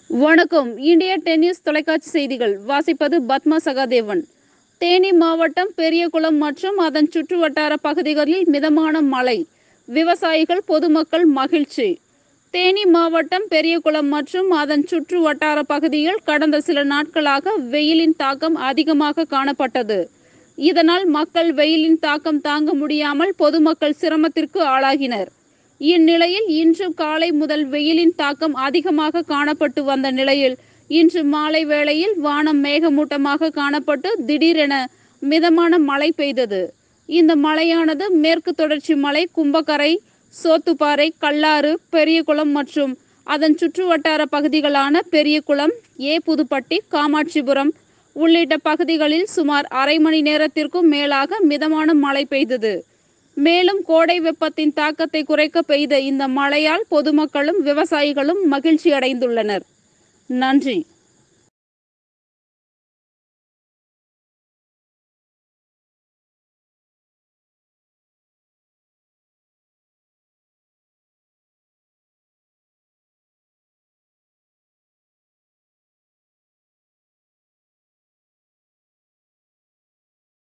வணக்கம் இந்திய டென்னிஸ் தொலைக்காட்சி செய்திகள் வாசிப்பது பத்மா சகாதேவன் தேனி மாவட்டம் பெரியகுளம் மற்றும் அதன் சுற்றுவட்டார பகுதிகளில் மிதமான மழை விவசாயிகள் பொதுமக்கள் மகிழ்ச்சி தேனி மாவட்டம் பெரியகுளம் மற்றும் அதன் சுற்று வட்டார பகுதியில் கடந்த சில நாட்களாக வெயிலின் தாக்கம் அதிகமாக காணப்பட்டது இதனால் மக்கள் வெயிலின் தாக்கம் தாங்க முடியாமல் பொதுமக்கள் சிரமத்திற்கு ஆளாகினர் இந்நிலையில் இன்று காலை முதல் வெயிலின் தாக்கம் அதிகமாக காணப்பட்டு வந்த நிலையில் இன்று மாலை வேளையில் வானம் மேகமூட்டமாக காணப்பட்டு திடீரென மிதமான மழை பெய்தது இந்த மழையானது மேற்கு தொடர்ச்சி மலை கும்பக்கரை சோத்துப்பாறை கல்லாறு பெரியகுளம் மற்றும் அதன் சுற்றுவட்டார பகுதிகளான பெரியகுளம் ஏ புதுப்பட்டி காமாட்சிபுரம் உள்ளிட்ட பகுதிகளில் சுமார் அரை மணி நேரத்திற்கும் மேலாக மிதமான மழை பெய்தது மேலும் கோடை வெப்பத்தின் தாக்கத்தை குறைக்க பெய்த இந்த மழையால் பொதுமக்களும் விவசாயிகளும் மகிழ்ச்சி அடைந்துள்ளனர் நன்றி